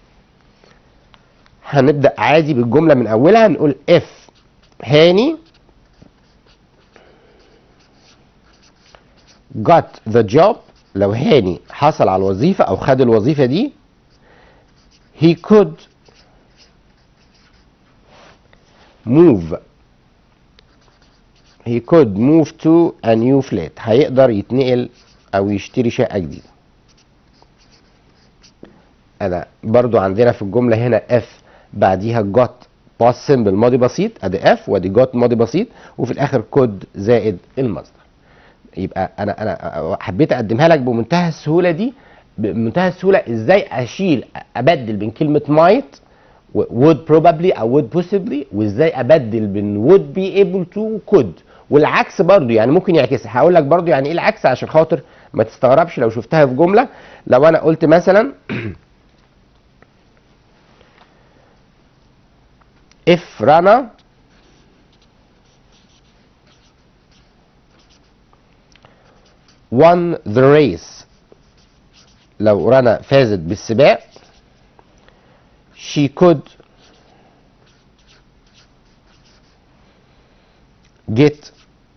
هنبدا عادي بالجمله من اولها نقول if هاني got the job لو هاني حصل على الوظيفة أو خد الوظيفة دي he could move he could move to a new flat هيقدر يتنقل أو يشتري شقة جديدة أنا برضو عندنا في الجملة هنا F بعديها got past simple ماضي بسيط ادي F وادي got ماضي بسيط وفي الآخر could زائد المصدر يبقى انا انا حبيت اقدمها لك بمنتهى السهوله دي بمنتهى السهوله ازاي اشيل ابدل بين كلمه might would probably او would possibly وازاي ابدل بين would be able to و could والعكس برضو يعني ممكن يعكسها هقول لك برضو يعني ايه العكس عشان خاطر ما تستغربش لو شفتها في جمله لو انا قلت مثلا if رنا won the race لو رنا فازت بالسباق she could get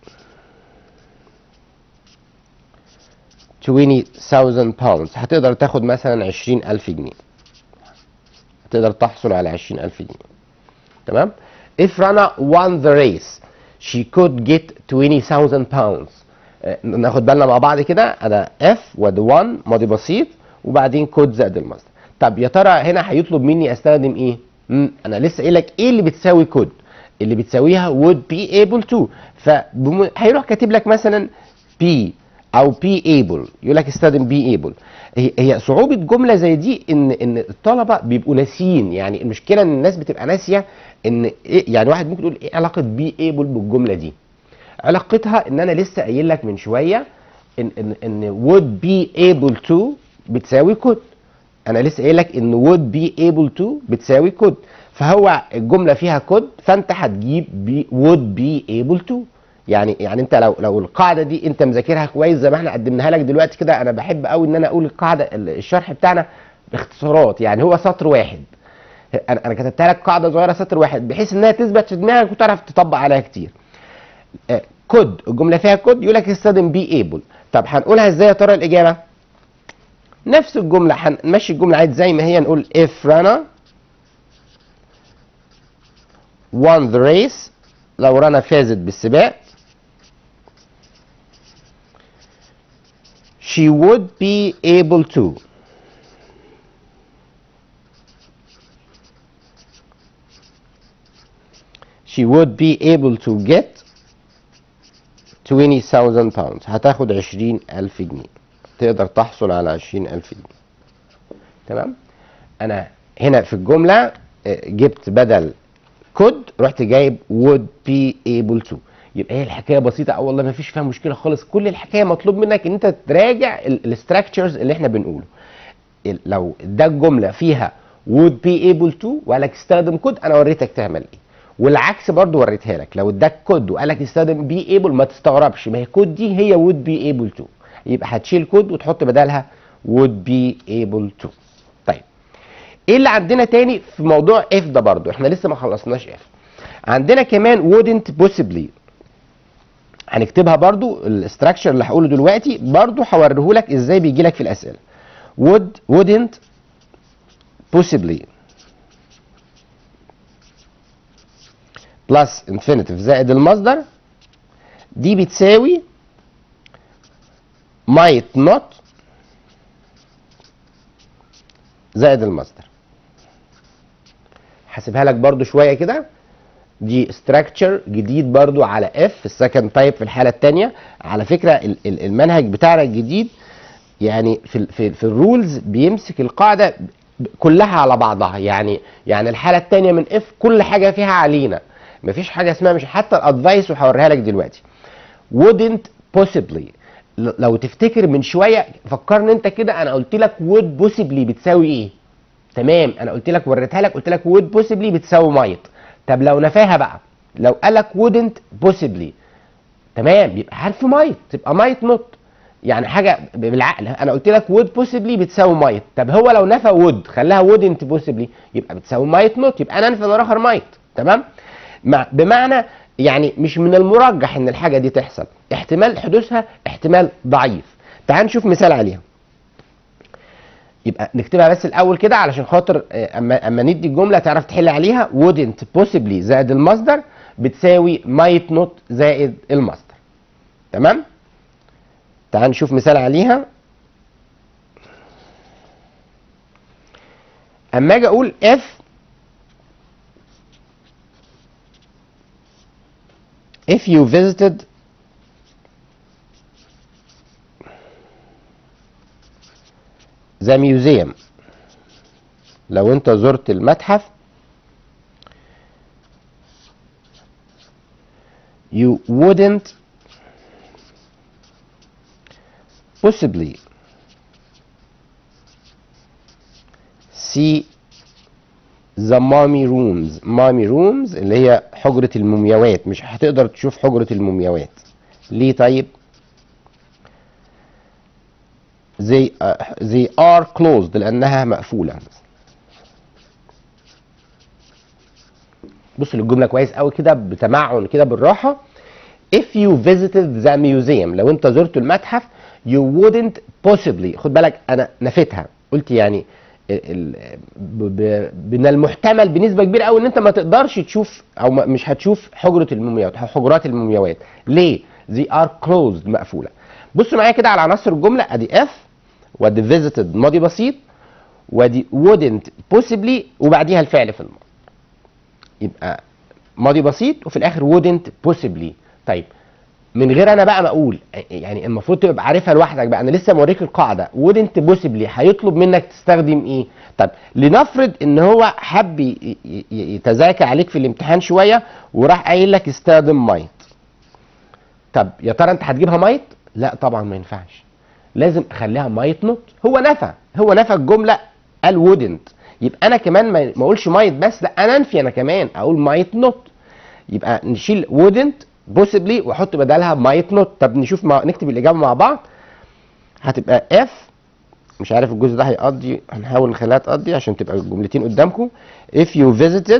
20,000 pounds هتقدر تاخد مثلا 20,000 جنيه هتقدر تحصل على 20,000 جنيه تمام if Rana won the race she could get 20,000 pounds آه، ناخد بالنا مع بعض كده انا اف وادي 1 ماضي بسيط وبعدين كود زائد المصدر طب يا ترى هنا هيطلب مني استخدم ايه مم. انا لسه قايل لك ايه اللي بتساوي كود اللي بتساويها would be able to فبم... هيروح كاتب لك مثلا be او be able يقول لك استخدم be able هي هي صعوبه جمله زي دي ان ان الطلبه بيبقوا ناسيين يعني المشكله ان الناس بتبقى ناسيه ان إيه يعني واحد ممكن يقول ايه علاقه be able بالجمله دي علاقتها ان انا لسه قايل لك من شويه ان ان ان would be able to بتساوي could انا لسه قايل لك ان would be able to بتساوي could فهو الجمله فيها could فانت هتجيب be would be able to يعني يعني انت لو لو القاعده دي انت مذاكرها كويس زي ما احنا قدمناها لك دلوقتي كده انا بحب قوي ان انا اقول القاعده الشرح بتاعنا باختصارات يعني هو سطر واحد انا انا كتبتها لك قاعده صغيره سطر واحد بحيث انها تثبت في دماغك وتعرف تطبق عليها كتير كود الجمله فيها كود يقول لك استخدم بي ايبل طب هنقولها ازاي يا ترى الاجابه نفس الجمله هنمشي الجمله عادي زي ما هي نقول if Rana won the race لو رنا فازت بالسباق she would be able to she would be able to get 20,000 pounds هتاخد 20,000 جنيه تقدر تحصل على 20,000 جنيه تمام انا هنا في الجمله آه، جبت بدل could رحت جايب would be able to يبقى هي الحكايه بسيطه اه والله ما فيش فيها مشكله خالص كل الحكايه مطلوب منك ان انت تراجع الاستراكشرز اللي احنا بنقوله ال- لو ده الجمله فيها would be able to وقال لك استخدم كود انا وريتك تعمل ايه والعكس برضو وريتها لك لو اداك كود وقال لك استخدم be able ما تستغربش ما هي كود دي هي would be able to يبقى هتشيل كود وتحط بدلها would be able to طيب ايه اللي عندنا تاني في موضوع if ده برضو احنا لسه ما خلصناش if عندنا كمان wouldn't possibly هنكتبها برضو الاستراكشر اللي هقوله دلوقتي برضو هوريه لك ازاي بيجي لك في الاسئله would wouldn't possibly بلس infinitive زائد المصدر دي بتساوي might not زائد المصدر هسيبها لك برضو شويه كده دي ستراكشر جديد برضو على اف السكند تايب في الحاله الثانيه على فكره ال- ال- المنهج بتاعنا الجديد يعني في ال في, في الرولز بيمسك القاعده ب- كلها على بعضها يعني يعني الحاله الثانيه من اف كل حاجه فيها علينا مفيش حاجه اسمها مش حتى الادفايس وهوريها لك دلوقتي wouldn't possibly ل- لو تفتكر من شويه فكرني انت كده انا قلت لك would possibly بتساوي ايه تمام انا قلت لك وريتها لك قلت لك would possibly بتساوي might طب لو نفاها بقى لو قال لك wouldn't possibly تمام يبقى حرف might تبقى might not يعني حاجه ب- بالعقل انا قلت لك would possibly بتساوي might طب هو لو نفى would خلاها wouldn't possibly يبقى بتساوي might not يبقى انا انفي انا اخر might تمام مع بمعنى يعني مش من المرجح ان الحاجه دي تحصل احتمال حدوثها احتمال ضعيف تعال نشوف مثال عليها يبقى نكتبها بس الاول كده علشان خاطر آه، اما اما ندي الجمله تعرف تحل عليها wouldn't possibly زائد المصدر بتساوي might not زائد المصدر تمام تعال نشوف مثال عليها اما اجي اقول if if you visited the museum لو انت زرت المتحف you wouldn't possibly see the mummy rooms mummy rooms اللي هي حجرة المومياوات مش هتقدر تشوف حجرة المومياوات ليه طيب they, uh, they are closed لأنها مقفولة بص للجملة كويس قوي كده بتمعن كده بالراحة if you visited the museum لو انت زرت المتحف you wouldn't possibly خد بالك انا نفيتها قلت يعني ال- ال- ب- ب- من المحتمل بنسبه كبيره قوي ان انت ما تقدرش تشوف او ما- مش هتشوف حجره المومياوات او حجرات المومياوات ليه they are closed مقفوله بصوا معايا كده على عناصر الجمله ادي اف وادي visited ماضي بسيط وادي wouldn't possibly وبعديها الفعل في الماضي يبقى ماضي بسيط وفي الاخر wouldn't possibly طيب من غير انا بقى ما اقول يعني المفروض تبقى عارفها لوحدك بقى انا لسه موريك القاعده wouldn't possibly هيطلب منك تستخدم ايه طب لنفرض ان هو حب ي- ي- ي- يتذاكى عليك في الامتحان شويه وراح قايل لك استخدم مايت طب يا ترى انت هتجيبها مايت لا طبعا ما ينفعش لازم اخليها مايت نوت هو نفى هو نفى الجمله قال wouldn't يبقى انا كمان ما ما اقولش مايت بس لا انا انفي انا كمان اقول مايت نوت يبقى نشيل wouldn't possibly واحط بدلها might not طب نشوف مع... نكتب الاجابه مع بعض هتبقى f مش عارف الجزء ده هيقضي هنحاول نخليها تقضي عشان تبقى الجملتين قدامكم if you visited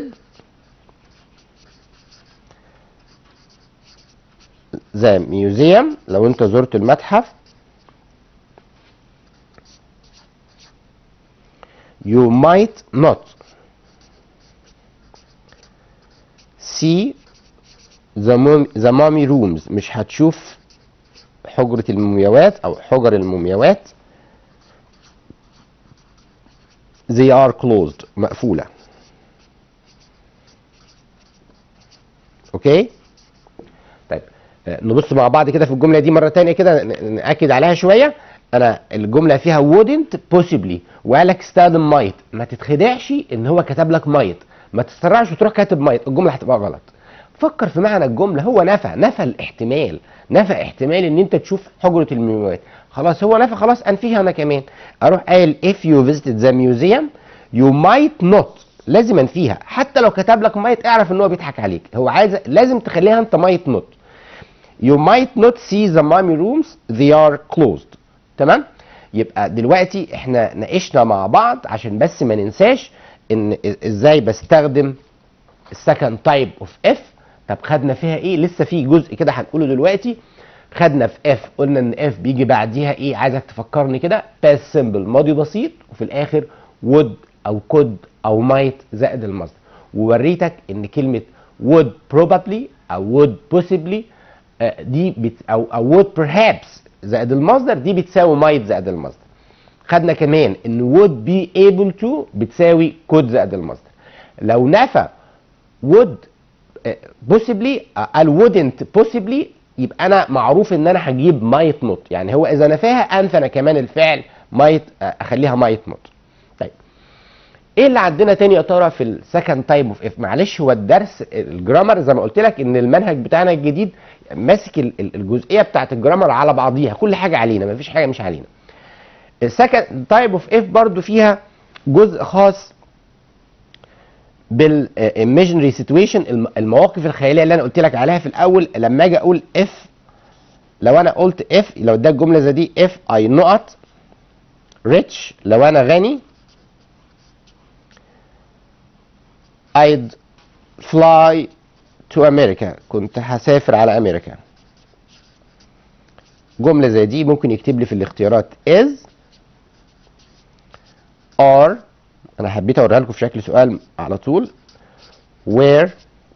the museum لو انت زرت المتحف you might not see the mum- the mummy rooms مش هتشوف حجرة المومياوات أو حجر المومياوات they are closed مقفولة اوكي طيب آه، نبص مع بعض كده في الجملة دي مرة تانية كده ن- نأكد عليها شوية أنا الجملة فيها wouldn't possibly وقال لك استخدم might ما تتخدعش إن هو كتب لك might ما تسترعش وتروح كاتب might الجملة هتبقى غلط فكر في معنى الجملة هو نفى نفى الاحتمال نفى احتمال ان انت تشوف حجرة المومياوات خلاص هو نفى خلاص انفيها انا كمان اروح قايل if you visited the museum you might not لازم انفيها حتى لو كتب لك might اعرف ان هو بيضحك عليك هو عايز لازم تخليها انت might not you might not see the mummy rooms they are closed تمام يبقى دلوقتي احنا ناقشنا مع بعض عشان بس ما ننساش ان ازاي بستخدم السكند تايب اوف اف طب خدنا فيها ايه لسه في جزء كده هنقوله دلوقتي خدنا في اف قلنا ان اف بيجي بعديها ايه عايزك تفكرني كده باس سيمبل ماضي بسيط وفي الاخر would او could او might زائد المصدر ووريتك ان كلمه would probably او would possibly آه، دي بت او او would perhaps زائد المصدر دي بتساوي might زائد المصدر خدنا كمان ان would be able to بتساوي could زائد المصدر لو نفى would آه، possibly آه، قال wouldn't possibly يبقى انا معروف ان انا هجيب might not يعني هو اذا نفاها انفى انا كمان الفعل might آه، اخليها might not طيب ايه اللي عندنا تاني يا ترى في السكند تايب اوف اف معلش هو الدرس الجرامر زي ما قلت لك ان المنهج بتاعنا الجديد ماسك ال- ال- الجزئيه بتاعت الجرامر على بعضيها كل حاجه علينا مفيش حاجه مش علينا السكند تايب اوف اف برضو فيها جزء خاص بالايميجنري سيتويشن المواقف الخياليه اللي انا قلت لك عليها في الاول لما اجي اقول اف لو انا قلت اف لو اداك جمله زي دي اف اي نقط ريتش لو انا غني I'd fly to America كنت هسافر على امريكا جملة زي دي ممكن يكتب لي في الاختيارات is are انا حبيت اوريها لكم في شكل سؤال على طول where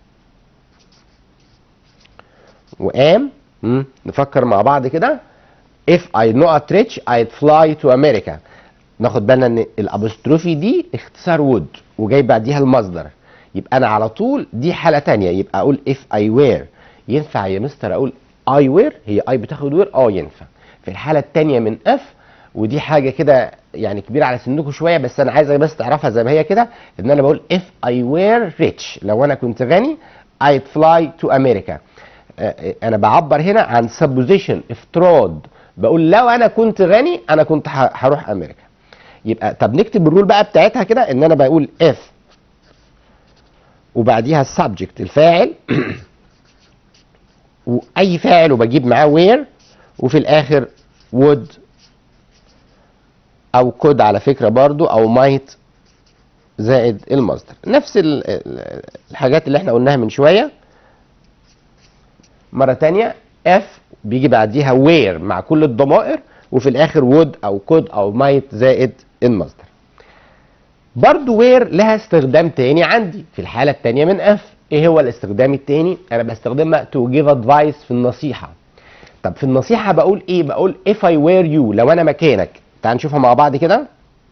وام مم. نفكر مع بعض كده if I not rich I'd fly to America ناخد بالنا ان الابوستروفي دي اختصار would وجاي بعديها المصدر يبقى انا على طول دي حالة تانية يبقى اقول if I were ينفع يا مستر اقول I were هي I بتاخد were اه ينفع في الحالة التانية من if ودي حاجة كده يعني كبيرة على سنكم شوية بس انا عايزك بس تعرفها زي ما هي كده ان انا بقول if I were rich لو انا كنت غني I'd fly to America آه، انا بعبر هنا عن supposition افتراض بقول لو انا كنت غني انا كنت ه- هروح امريكا يبقى طب نكتب الرول بقى بتاعتها كده ان انا بقول if وبعديها السبجكت الفاعل واي فاعل وبجيب معاه وير وفي الاخر would او could على فكره برضو او might زائد المصدر نفس ال- ال- الحاجات اللي احنا قلناها من شويه مره تانية if بيجي بعديها where مع كل الضمائر وفي الاخر would او could او might زائد المصدر برضو وير لها استخدام تاني عندي في الحالة التانية من اف ايه هو الاستخدام التاني انا بستخدمها to give advice في النصيحة طب في النصيحه بقول ايه بقول if I were you لو انا مكانك تعال نشوفها مع بعض كده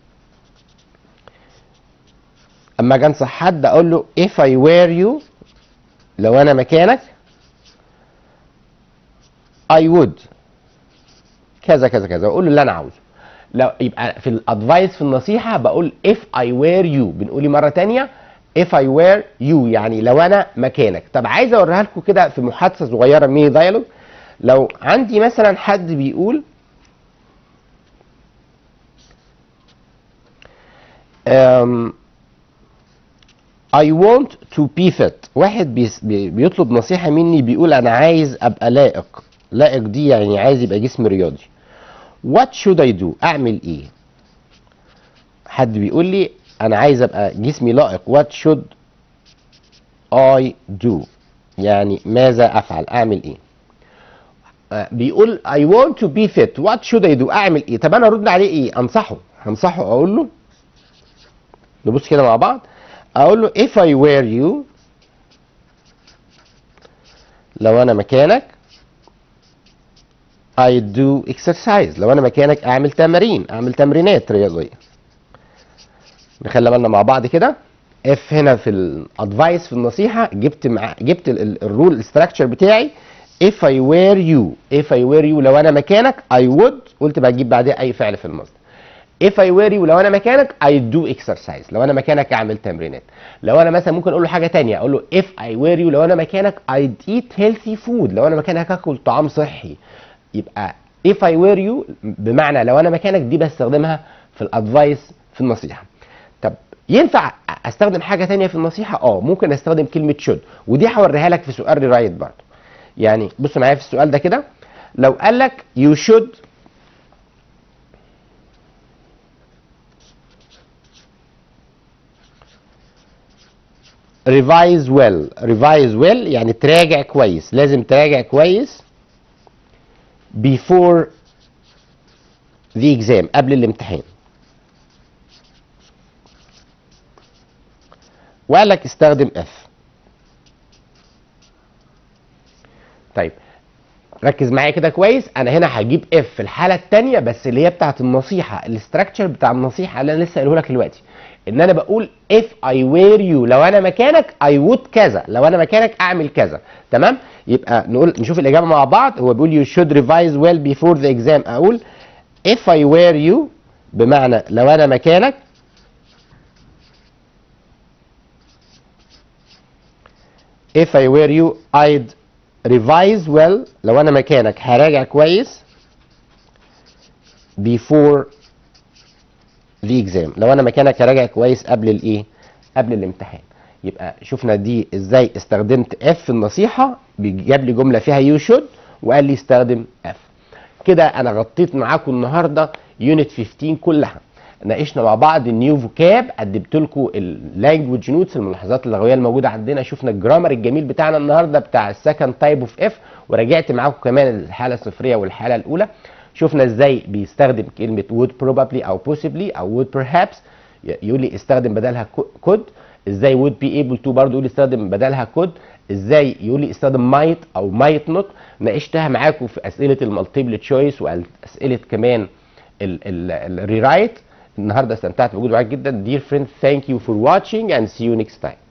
اما اجي انصح حد اقول له if I were you لو انا مكانك I would كذا كذا كذا واقول له اللي انا عاوزه لو يبقى في الادفايس في النصيحه بقول if I were you بنقولي مره تانية if I were you يعني لو انا مكانك طب عايز اوريها لكم كده في محادثه صغيره ميني دايلوج لو عندي مثلا حد بيقول um, I want to be fit واحد بيس بي- بيطلب نصيحة مني بيقول أنا عايز أبقى لائق لائق دي يعني عايز يبقى جسم رياضي What should I do أعمل إيه حد بيقول لي أنا عايز أبقى جسمي لائق What should I do يعني ماذا أفعل أعمل إيه آه، بيقول I want to be fit What should I do أعمل إيه طب أنا أرد عليه إيه أنصحه هنصحه أقول له نبص كده مع بعض اقول له if I were you لو انا مكانك I do exercise لو انا مكانك اعمل تمارين اعمل تمرينات رياضيه نخلي بالنا مع بعض كده اف هنا في الادفايس في النصيحه جبت مع جبت الرول ستراكشر بتاعي if I were you if I were you لو انا مكانك I would قلت بقى اجيب بعدها اي فعل في المصدر if I were you لو انا مكانك I do exercise لو انا مكانك اعمل تمرينات لو انا مثلا ممكن اقول له حاجه تانية اقول له if I were you لو انا مكانك I'd eat healthy food لو انا مكانك هاكل طعام صحي يبقى if I were you بمعنى لو انا مكانك دي بستخدمها في الادفايس في النصيحه طب ينفع استخدم حاجه تانية في النصيحه اه ممكن استخدم كلمه should ودي هوريها لك في سؤال ريرايت برضه يعني بص معايا في السؤال ده كده لو قال لك you should revise well revise well يعني تراجع كويس لازم تراجع كويس before the exam قبل الامتحان وقال لك استخدم اف طيب ركز معايا كده كويس انا هنا هجيب اف في الحاله الثانيه بس اللي هي بتاعه النصيحه الاستراكشر بتاع النصيحه اللي انا لسه قايله لك دلوقتي ان انا بقول if I were you لو انا مكانك I would كذا لو انا مكانك اعمل كذا تمام يبقى نقول نشوف الاجابه مع بعض هو بيقول you should revise well before the exam اقول if I were you بمعنى لو انا مكانك if I were you I'd revise well لو انا مكانك هراجع كويس before the exam لو انا مكانك هراجع كويس قبل الايه قبل الامتحان يبقى شفنا دي ازاي استخدمت اف في النصيحه جاب لي جمله فيها يو شود وقال لي استخدم اف كده انا غطيت معاكم النهارده يونت 15 كلها ناقشنا مع بعض النيو فوكاب قدمت لكم اللانجوج نوتس الملاحظات اللغويه الموجوده عندنا شفنا الجرامر الجميل بتاعنا النهارده بتاع السكند تايب اوف اف وراجعت معاكم كمان الحاله الصفريه والحاله الاولى شفنا ازاي بيستخدم كلمه would probably او possibly او would perhaps يقول لي استخدم بدلها could ازاي would be able to برضه يقول لي استخدم بدلها could ازاي يقول لي استخدم might او might not ناقشتها معاكم في اسئله المالتيبل تشويس واسئله كمان الريرايت النهارده استمتعت بوجودي معاك جدا dear friends thank you for watching and see you next time